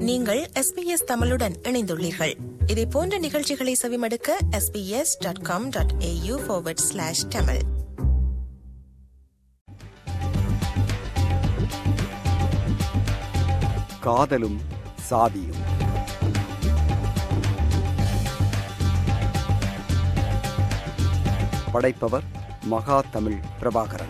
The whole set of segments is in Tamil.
நீங்கள் எஸ்பிஎஸ் தமிழுடன் இணைந்துள்ளீர்கள் இதே போன்ற நிகழ்ச்சிகளை செவிமடுக்க SBS dot com dot AU slash Tamil காதலும் சாதியும் படைப்பவர் மகா தமிழ் பிரபாகரன்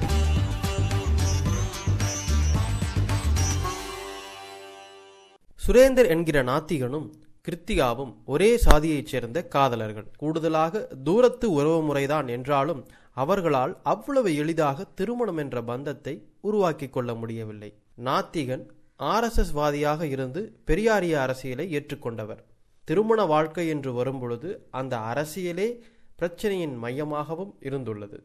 சுரேந்தர் என்கிற நாத்திகனும் கிருத்திகாவும் ஒரே சாதியைச் சேர்ந்த காதலர்கள் கூடுதலாக தூரத்து உறவு முறைதான் என்றாலும் அவர்களால் அவ்வளவு எளிதாக திருமணம் என்ற பந்தத்தை உருவாக்கிக் கொள்ள முடியவில்லை நாத்திகன் ஆர்எஸ்எஸ் வாதியாக இருந்து பெரியாரிய அரசியலை ஏற்றுக்கொண்டவர் திருமண வாழ்க்கை என்று வரும்பொழுது அந்த அரசியலே பிரச்சனையின் மையமாகவும் இருந்துள்ளது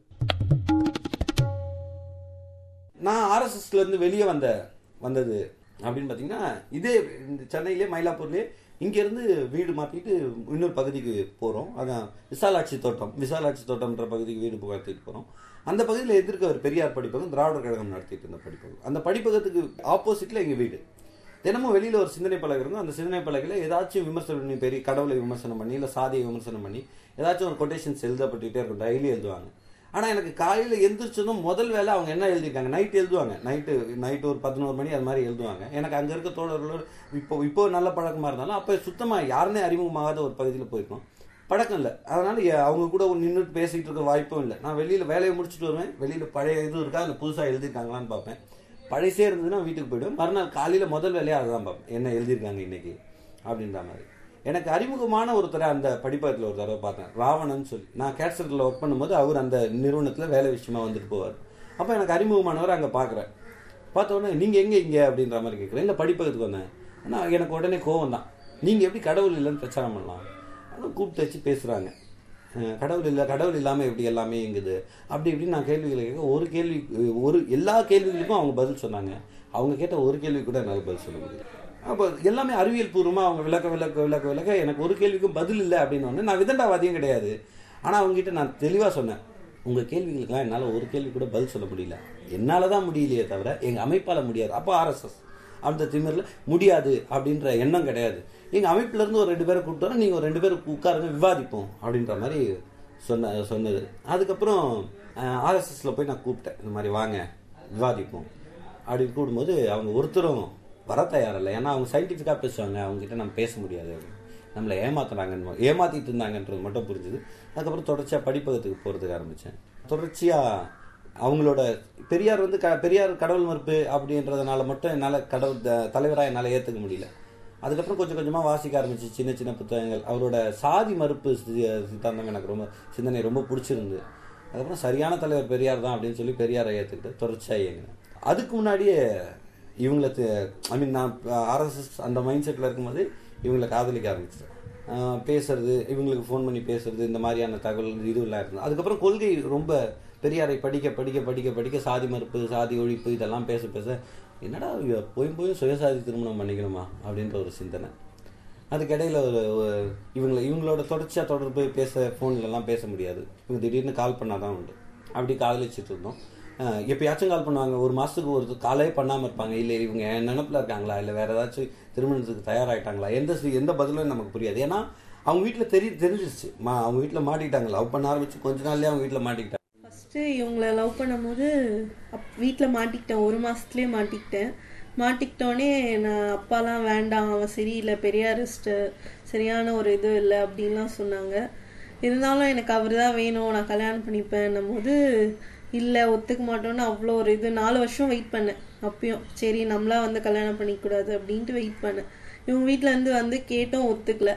நான் ஆர்எஸ்எஸ்ல இருந்து வெளியே வந்த வந்தது அப்படின்னு பார்த்தீங்கன்னா இதே இந்த சென்னையிலே மயிலாப்பூர்லேயே இங்கேருந்து வீடு மாற்றிட்டு இன்னொரு பகுதிக்கு போகிறோம் அதான் விசாலாட்சி தோட்டம் விசாலாட்சி தோட்டம்ன்ற பகுதிக்கு வீடு பார்த்துட்டு போகிறோம் அந்த பகுதியில் எதிர்க்க ஒரு பெரியார் படிப்பகம் திராவிடர் கழகம் நடத்திட்டு இருந்த படிப்பகம் அந்த படிப்பகத்துக்கு ஆப்போசிட்டில் எங்கள் வீடு தினமும் வெளியில் ஒரு சிந்தனை பலகை இருக்கும் அந்த சிந்தனை பலகையில் ஏதாச்சும் விமர்சனம் பண்ணி பெரிய கடவுளை விமர்சனம் பண்ணி இல்லை சாதியை விமர்சனம் பண்ணி ஏதாச்சும் ஒரு கொட்டேஷன்ஸ் எழுதப்பட்டுகிட்டே இருக்கும் டெய்லி எழுதுவாங்க ஆனால் எனக்கு காலையில் எந்திரிச்சதும் முதல் வேலை அவங்க என்ன எழுதியிருக்காங்க நைட் எழுதுவாங்க நைட்டு நைட்டு ஒரு பதினோரு மணி அது மாதிரி எழுதுவாங்க எனக்கு அங்கே இருக்க தோழர்களோடு இப்போ இப்போ நல்ல பழக்கமாக இருந்தாலும் அப்போ சுத்தமாக யாருனே அறிமுகமாகாத ஒரு பகுதியில் போயிருக்கோம் பழக்கம் இல்லை அதனால எ- அவங்க கூட நின்றுட்டு பேசிகிட்டு இருக்க வாய்ப்பும் இல்லை நான் வெளியில் வேலையை முடிச்சுட்டு வருவேன் வெளியில் பழைய இது இருக்கா இல்லை புதுசாக எழுதியிருக்காங்களான்னு பார்ப்பேன் பழசே இருந்ததுன்னா வீட்டுக்கு போயிடுவேன் மறுநாள் காலையில் முதல் வேலையாக அதுதான் பார்ப்பேன் என்ன எழுதியிருக்காங்க இன்னைக்கு அப்படின்ற மாதிரி எனக்கு அறிமுகமான ஒருத்தரை அந்த படிப்பகத்தில் ஒரு தடவை பார்த்தேன் ராவணன் சொல்லி நான் கேட்சரில் ஒர்க் பண்ணும்போது அவர் அந்த நிறுவனத்தில் வேலை விஷயமா வந்துட்டு போவார் அப்போ எனக்கு அறிமுகமானவர் அங்கே பார்க்குறேன் பார்த்த உடனே நீங்கள் எங்கே இங்கே அப்படின்ற மாதிரி கேட்குறேன் இல்லை படிப்பகத்துக்கு வந்தேன் ஆனால் எனக்கு உடனே கோவம் தான் நீங்கள் எப்படி கடவுள் இல்லைன்னு பிரச்சாரம் பண்ணலாம் ஆனால் கூப்பிட்டு வச்சு பேசுகிறாங்க கடவுள் இல்லை கடவுள் இல்லாமல் எப்படி எல்லாமே இங்குது அப்படி இப்படின்னு நான் கேள்விகளை கேட்க ஒரு கேள்வி ஒரு எல்லா கேள்விகளுக்கும் அவங்க பதில் சொன்னாங்க அவங்க கேட்ட ஒரு கேள்வி கூட என்னால் பதில் சொல்ல முடியல அப்போ எல்லாமே அறிவியல் பூர்வமாக அவங்க விளக்க விளக்க விளக்க விளக்க எனக்கு ஒரு கேள்விக்கும் பதில் இல்லை அப்படின்னு ஒன்று நான் விதண்டாவாதியும் கிடையாது ஆனால் அவங்ககிட்ட நான் தெளிவாக சொன்னேன் உங்கள் கேள்விகளுக்கெல்லாம் என்னால் ஒரு கேள்வி கூட பதில் சொல்ல முடியல என்னால் தான் முடியலையே தவிர எங்கள் அமைப்பால் முடியாது அப்போ ஆர்எஸ்எஸ் அந்த திமிரில் முடியாது அப்படின்ற எண்ணம் கிடையாது எங்கள் அமைப்பிலேருந்து ஒரு ரெண்டு பேரை கூப்பிட்டு வரேன் நீங்கள் ஒரு ரெண்டு பேரும் உட்காருங்க விவாதிப்போம் அப்படின்ற மாதிரி சொன்ன சொன்னது அதுக்கப்புறம் ஆர்எஸ்எஸ்ல போய் நான் கூப்பிட்டேன் இந்த மாதிரி வாங்க விவாதிப்போம் அப்படின்னு கூப்பிடும்போது அவங்க ஒருத்தரும் வர தயாரில்லை ஏன்னா அவங்க சயின்டிஃபிக்காக பேசுவாங்க அவங்ககிட்ட நம்ம பேச முடியாது அப்படின்னு. நம்மளை ஏமாத்துறாங்கன்னு ஏமாத்திட்டு இருந்தாங்கன்றது மட்டும் புரிஞ்சுது அதுக்கப்புறம் தொடர்ச்சியாக படிப்பகத்துக்கு போகிறதுக்கு ஆரம்பித்தேன் தொடர்ச்சியாக அவங்களோட பெரியார் வந்து க பெரியார் கடவுள் மறுப்பு அப்படின்றதுனால மட்டும் என்னால் கடவுள் தலைவராக என்னால் ஏற்றுக்க முடியல அதுக்கப்புறம் கொஞ்சம் கொஞ்சமாக வாசிக்க ஆரம்பிச்சு சின்ன சின்ன புத்தகங்கள் அவரோட சாதி மறுப்பு சி- சித்தாந்தம் எனக்கு ரொம்ப சிந்தனை ரொம்ப பிடிச்சிருந்து அதுக்கப்புறம் சரியான தலைவர் பெரியார் தான் அப்படின்னு சொல்லி பெரியாரை ஏற்றுக்கிட்டு தொடர்ச்சியாக இயங்கினேன் அதுக்கு முன்னாடியே இவங்களை ஐ மீன் நான் ஆர்எஸ்எஸ் அந்த மைண்ட் செட்டில் இருக்கும்போது இவங்களை காதலிக்க ஆரம்பிச்சிட்டேன் ஆஹ் பேசுறது இவங்களுக்கு ஃபோன் பண்ணி பேசுறது இந்த மாதிரியான தகவல் இதுவெல்லாம் இருந்தது அதுக்கப்புறம் கொள்கை ரொம்ப பெரியாரை படிக்க படிக்க படிக்க படிக்க சாதி மறுப்பு சாதி ஒழிப்பு இதெல்லாம் பேச பேச என்னடா இவ போயும் போயும் சுயசாதி திருமணம் பண்ணிக்கணுமா அப்படின்ற ஒரு சிந்தனை அதுக்கிடையில் ஒரு ஒரு- இவங்களை இவங்களோட தொடர்ச்சியாக தொடர்பு பேச ஃபோன்ல எல்லாம் பேச முடியாது இவங்க திடீர்னு கால் பண்ணாதான் உண்டு அப்படி காதலிச்சிட்டு இருந்தோம் அஹ் எப்பயாச்சும் கால் பண்ணுவாங்க ஒரு மாதத்துக்கு ஒரு காலே பண்ணாமல் இருப்பாங்க இல்லை இவங்க என் நினப்பில் இருக்காங்களா இல்லை வேற ஏதாச்சும் திருமணத்துக்கு தயாராகிட்டாங்களா எந்த சி- எந்த பதிலும் நமக்கு புரியாது ஏன்னா அவங்க வீட்டில் தெரி தெரிஞ்சிருச்சு மா அவங்க வீட்டில் மாட்டிக்கிட்டாங்க லவ் பண்ண ஆரம்பிச்சு கொஞ்ச நாள்லயே அவங்க வீட்டில் மாட்டிக்கிட்டாங்க ஃபஸ்ட்டு இவங்கள லவ் பண்ணும்போது அப் வீட்டில் மாட்டிக்கிட்டேன் ஒரு மாதத்துலேயே மாட்டிக்கிட்டேன் மாட்டிக்கிட்டோன்னே நான் அப்பாலாம் வேண்டாம் அவன் சரியில்லை பெரியாரிஸ்ட்டு சரியான ஒரு இது இல்லை அப்படின்லாம் சொன்னாங்க இருந்தாலும் எனக்கு அவர் தான் வேணும் நான் கல்யாணம் பண்ணிப்பேன்னும் போது இல்லை ஒத்துக்க மாட்டோன்னு அவ்வளோ ஒரு இது நாலு வருஷம் வெயிட் பண்ணேன் அப்பயும் சரி நம்மளா வந்து கல்யாணம் பண்ணிக்கூடாது அப்படின்ட்டு வெயிட் பண்ணேன் இவங்க வீட்டில் இருந்து வந்து கேட்டும் ஒத்துக்கல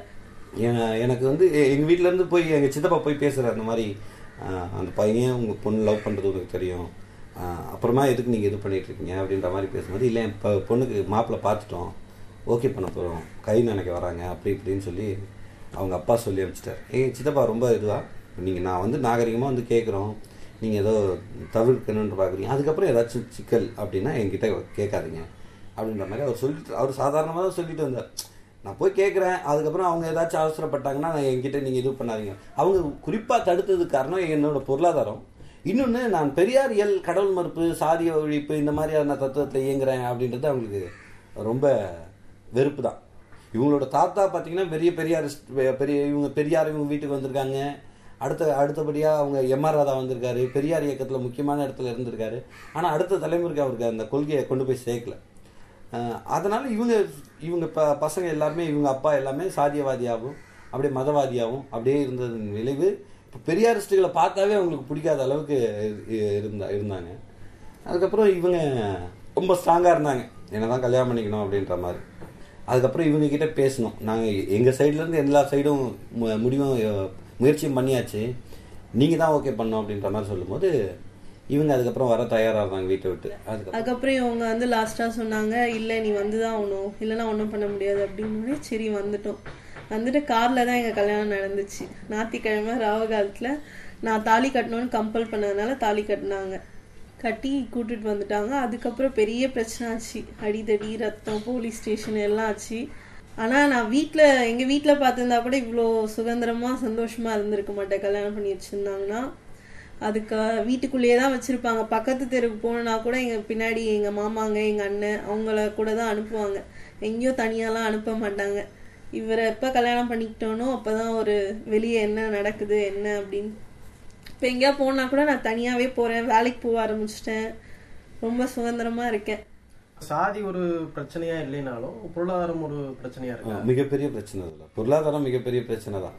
எ- எனக்கு வந்து எ- எங்க வீட்ல இருந்து போய் எங்க சித்தப்பா போய் பேசுறாரு அந்த மாதிரி ஆஹ், அந்த பையன் உங்க பொண்ணு லவ் பண்றது உங்களுக்கு தெரியும் ஆஹ், அப்புறமா எதுக்கு நீங்க இது பண்ணிட்டு இருக்கீங்க அப்படின்ற மாதிரி பேசும்போது இல்லை என் ப- பொண்ணுக்கு மாப்பிள்ளை பார்த்துட்டோம் ஓகே பண்ண போறோம் கை நினைக்க வராங்க அப்படி இப்படின்னு சொல்லி அவங்க அப்பா சொல்லி அனுப்பிச்சிட்டாரு எங்க சித்தப்பா ரொம்ப இதுவா நீங்க நான் வந்து நாகரிகமா வந்து கேட்குறோம் நீங்க ஏதோ தவிர்க்கணும்னு பாக்குறீங்க அதுக்கப்புறம் ஏதாச்சும் சிக்கல் அப்படின்னா என்கிட்ட கேட்காதீங்க அப்படின்ற மாதிரி அவர் சொல்லிட்டு அவர் சாதாரணமாக தான் சொல்லிட்டு வந்தார் நான் போய் கேட்குறேன் அதுக்கப்புறம் அவங்க ஏதாச்சும் அவசரப்பட்டாங்கன்னா நான் என்கிட்ட நீங்கள் இது பண்ணாதீங்க அவங்க குறிப்பாக தடுத்ததுக்கு காரணம் என்னோட பொருளாதாரம் இன்னொன்று நான் பெரியாரியல் கடவுள் மறுப்பு சாதிய ஒழிப்பு இந்த மாதிரியான தத்துவத்தில் இயங்குறேன் அப்படின்றது அவங்களுக்கு ரொம்ப வெறுப்பு தான் இவங்களோட தாத்தா பார்த்தீங்கன்னா பெரிய பெரியார் பெரிய இவங்க பெரியார் இவங்க வீட்டுக்கு வந்திருக்காங்க அடுத்த அடுத்தபடியாக அவங்க எம்ஆர் ராதா வந்திருக்காரு பெரியார் இயக்கத்தில் முக்கியமான இடத்துல இருந்திருக்காரு ஆனால் அடுத்த தலைமுறைக்கு அவருக்கு அந்த கொள்கையை கொண்டு போய் சேர்க்கல அஹ் அதனால இவங்க இவங்க ப பசங்க எல்லாருமே இவங்க அப்பா எல்லாமே சாதியவாதியாகவும் அப்படியே மதவாதியாகவும் அப்படியே இருந்ததன் விளைவு இப்போ பெரியாரிஸ்டுகளை பார்த்தாவே அவங்களுக்கு பிடிக்காத அளவுக்கு இ- இருந்தா இருந்தாங்க அதுக்கப்புறம் இவங்க ரொம்ப ஸ்ட்ராங்காக இருந்தாங்க என்ன தான் கல்யாணம் பண்ணிக்கணும் அப்படின்ற மாதிரி அதுக்கப்புறம் இவங்க கிட்ட பேசணும் நாங்கள் எங்கள் சைட்லேருந்து எல்லா சைடும் மு- முடிவும் அஹ், முயற்சியும் பண்ணியாச்சு நீங்கள் தான் ஓகே பண்ணோம் அப்படின்ற மாதிரி சொல்லும்போது இவங்க அதுக்கப்புறம் வர தயாராக இருந்தாங்க வீட்டை விட்டு அதுக்கப்புறம் அதுக்கப்புறம் இவங்க வந்து லாஸ்டா சொன்னாங்க இல்ல நீ வந்து தான் ஆகணும் இல்லைன்னா ஒன்றும் பண்ண முடியாது அப்படின்னு சரி வந்துட்டோம் வந்துட்டு கார்ல தான் எங்க கல்யாணம் நடந்துச்சு ஞாயிற்றுக்கிழமை ராவ காலத்துல நான் தாலி கட்டணும்னு கம்பல் பண்ணதுனால தாலி கட்டினாங்க கட்டி கூட்டிட்டு வந்துட்டாங்க அதுக்கப்புறம் பெரிய பிரச்சனை ஆச்சு அடிதடி ரத்தம் போலீஸ் ஸ்டேஷன் எல்லாம் ஆச்சு ஆனா நான் வீட்ல எங்க வீட்ல பார்த்திருந்தா கூட இவ்வளோ சுதந்திரமா சந்தோஷமா இருந்திருக்க மாட்டேன் கல்யாணம் பண்ணி வச்சிருந்தாங்கன்னா அதுக்கு வீட்டுக்குள்ளேயே தான் வச்சிருப்பாங்க பக்கத்து தெருவுக்கு போனா கூட எங்க பின்னாடி எங்க மாமாங்க எங்க அண்ணன் அவங்கள கூட தான் அனுப்புவாங்க எங்கேயோ தனியாலாம் அனுப்ப மாட்டாங்க இவரை எப்ப கல்யாணம் பண்ணிக்கிட்டோனோ அப்பதான் ஒரு வெளியே என்ன நடக்குது என்ன அப்படின்னு இப்ப எங்கேயா போனா கூட நான் தனியாவே போறேன் வேலைக்கு போக ஆரம்பிச்சிட்டேன் ரொம்ப சுதந்திரமா இருக்கேன் சாதி ஒரு பிரச்சனையா இல்லைனாலும் பொருளாதாரம் ஒரு பிரச்சனையா இருக்கு ஆ, மிகப்பெரிய பிரச்சனை இல்லை பொருளாதாரம் மிகப்பெரிய பிரச்சனை தான்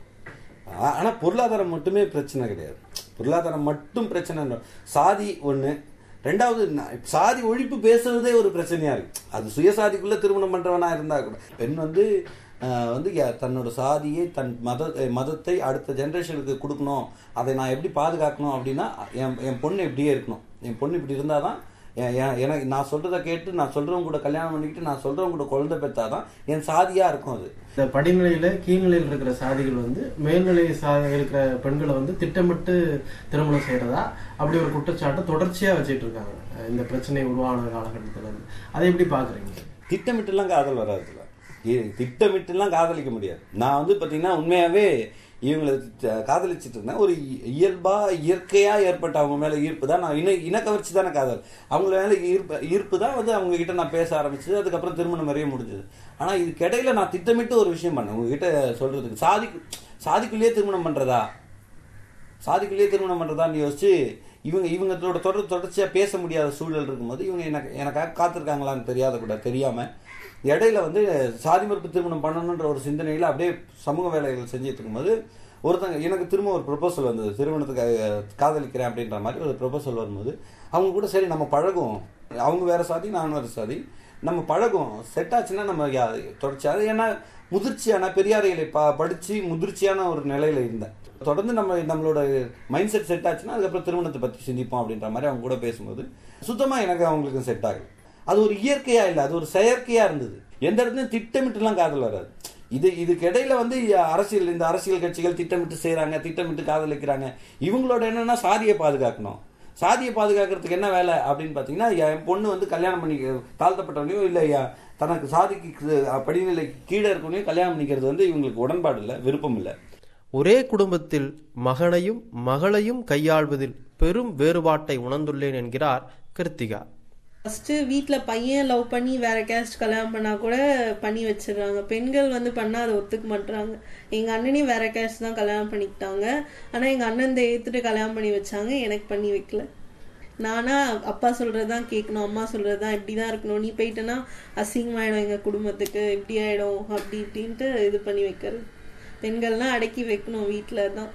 ஆ- ஆனா பொருளாதாரம் மட்டுமே பிரச்சனை கிடையாது பொருளாதாரம் மட்டும் பிரச்சனை இல்லை. சாதி ஒண்ணு ரெண்டாவது ந- சாதி ஒழிப்பு பேசுறதே ஒரு பிரச்சனையா இருக்கு அது சுயசாதிக்குள்ள திருமணம் பண்றவனா இருந்தா கூட பெண் வந்து ஆ, வந்து ய- தன்னோட சாதியை தன் மத மதத்தை அடுத்த ஜெனரேஷனுக்கு கொடுக்கணும் அதை நான் எப்படி பாதுகாக்கணும் அப்படின்னா என் என் பொண்ணு இப்படியே இருக்கணும் என் பொண்ணு இப்படி இருந்தாதான் எ- எ- எனக்கு நான் சொல்றதை கேட்டு நான் சொல்றவங்க கூட கல்யாணம் பண்ணிக்கிட்டு நான் சொல்றவங்க கூட குழந்தை பெற்றாதான் என் சாதியா இருக்கும் அது இந்த படிநிலையில கீழ்நிலையில் இருக்கிற சாதிகள் வந்து மேல்நிலை சா இருக்கிற பெண்களை வந்து திட்டமிட்டு திருமணம் செய்யறதா அப்படி ஒரு குற்றச்சாட்டை தொடர்ச்சியா வச்சுட்டு இருக்காங்க அஹ் இந்த பிரச்சனை உருவான காலகட்டத்துல இருந்து அதை எப்படி பாக்குறீங்க திட்டமிட்டுலாம் காதல் வராதுல இ- திட்டமிட்டுலாம் காதலிக்க முடியாது நான் வந்து பாத்தீங்கன்னா உண்மையாவே இவங்களை த- காதலிச்சிட்டு இருந்தேன் ஒரு இ- இயல்பா இயற்கையா ஏற்பட்ட அவங்க மேல ஈர்ப்பு தான் நான் இன இனக்கவர்ச்சி தானே காதல் அவங்க மேல ஈர்ப்பு ஈர்ப்பு தான் வந்து அவங்க கிட்ட நான் பேச ஆரம்பிச்சது அதுக்கப்புறம் திருமணம் வரைய முடிஞ்சது ஆனா இதுக்கிடையில நான் திட்டமிட்டு ஒரு விஷயம் பண்ணேன் உங்ககிட்ட சொல்றதுக்கு சாதி சாதிக்குள்ளேயே திருமணம் பண்றதா சாதிக்குள்ளேயே திருமணம் பண்றதான்னு யோசிச்சு இவங்க இவங்களோட தொடர் தொடர்ச்சியா பேச முடியாத சூழல் இருக்கும்போது இவங்க எனக்கு எனக்காக காத்திருக்காங்களான்னு தெரியாத கூட தெரியாம இடையில வந்து சாதி மறுப்பு திருமணம் பண்ணணுன்ற ஒரு சிந்தனையில அப்படியே சமூக வேலைகள் செஞ்சுட்டு இருக்கும்போது ஒருத்தங்க எனக்கு திரும்ப ஒரு ப்ரொபோசல் வந்தது திருமணத்துக்கு அஹ், காதலிக்கிறேன் அப்படின்ற மாதிரி ஒரு ப்ரொபோசல் வரும்போது அவங்க கூட சரி நம்ம பழகுவோம் அவங்க வேற சாதி நான் வேற சாதி நம்ம பழகுவோம் செட் ஆச்சுன்னா நம்ம யா- தொடர்ச்சி அது ஏன்னா முதிர்ச்சியான பெரியாரைகளை ப படிச்சு முதிர்ச்சியான ஒரு நிலையில இருந்தேன் தொடர்ந்து நம்ம நம்மளோட மைண்ட் செட் செட் ஆச்சுன்னா அதுக்கப்புறம் திருமணத்தை பத்தி சிந்திப்போம் அப்படின்ற மாதிரி அவங்க கூட பேசும்போது சுத்தமா எனக்கு அவங்களுக்கு செட் ஆகுது அது ஒரு இயற்கையா இல்லை அது ஒரு செயற்கையா இருந்தது எந்த இடத்துலையும் திட்டமிட்டுலாம் காதல் வராது இது இதுக்கு இடையில வந்து அரசியல் இந்த அரசியல் கட்சிகள் திட்டமிட்டு செய்றாங்க திட்டமிட்டு காதலிக்கிறாங்க இவங்களோட என்னன்னா சாதியை பாதுகாக்கணும் சாதியை பாதுகாக்கிறதுக்கு என்ன வேலை அப்படின்னு பார்த்தீங்கன்னா என் பொண்ணு வந்து கல்யாணம் பண்ணி தாழ்த்தப்பட்டவனையோ இல்லை யா- தனக்கு சாதிக்கு கீ- படிநிலை கீழே இருக்கவனையும் கல்யாணம் பண்ணிக்கிறது வந்து இவங்களுக்கு உடன்பாடு இல்லை விருப்பம் இல்லை ஒரே குடும்பத்தில் மகனையும் மகளையும் கையாள்வதில் பெரும் வேறுபாட்டை உணர்ந்துள்ளேன் என்கிறார் கிருத்திகா ஃபர்ஸ்ட் வீட்ல பையன் லவ் பண்ணி வேற கேஸ்ட் கல்யாணம் பண்ணா கூட பண்ணி வச்சிடுறாங்க பெண்கள் வந்து பண்ணா அதை ஒத்துக்க மாட்டாங்க எங்க அண்ணனையும் வேற கேஸ்ட் தான் கல்யாணம் பண்ணிக்கிட்டாங்க ஆனா எங்க அண்ணன் இந்த ஏத்துட்டு கல்யாணம் பண்ணி வச்சாங்க எனக்கு பண்ணி வைக்கல நானா அப்பா சொல்றதுதான் கேட்கணும் அம்மா சொல்றதுதான் இப்படிதான் இருக்கணும் நீ போயிட்டனா அசிங்கமாயிடும் எங்க குடும்பத்துக்கு இப்படி ஆயிடும் அப்படி இப்படின்ட்டு இது பண்ணி வைக்கிறது பெண்கள்லாம் அடக்கி வைக்கணும் வீட்டுல தான்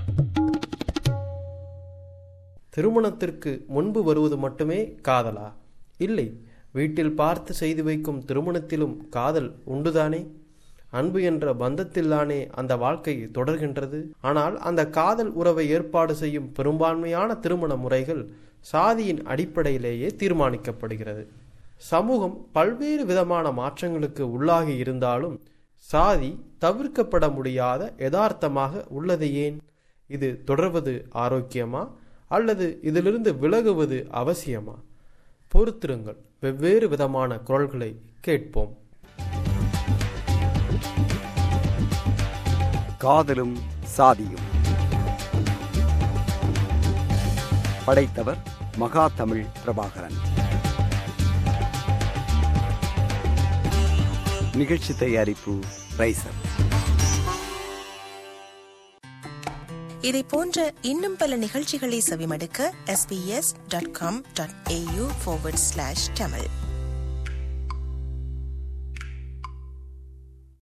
திருமணத்திற்கு முன்பு வருவது மட்டுமே காதலா இல்லை வீட்டில் பார்த்து செய்து வைக்கும் திருமணத்திலும் காதல் உண்டுதானே அன்பு என்ற பந்தத்தில்தானே அந்த வாழ்க்கை தொடர்கின்றது ஆனால் அந்த காதல் உறவை ஏற்பாடு செய்யும் பெரும்பான்மையான திருமண முறைகள் சாதியின் அடிப்படையிலேயே தீர்மானிக்கப்படுகிறது சமூகம் பல்வேறு விதமான மாற்றங்களுக்கு உள்ளாகி இருந்தாலும் சாதி தவிர்க்கப்பட முடியாத யதார்த்தமாக உள்ளது ஏன் இது தொடர்வது ஆரோக்கியமா அல்லது இதிலிருந்து விலகுவது அவசியமா பொறுத்திருங்கள் வெவ்வேறு விதமான குரல்களை கேட்போம் காதலும் சாதியும் படைத்தவர் மகா தமிழ் பிரபாகரன் நிகழ்ச்சி தயாரிப்பு ரைசர் இதை போன்ற இன்னும் பல நிகழ்ச்சிகளை செவிமடுக்க sbs.com.au forward slash tamil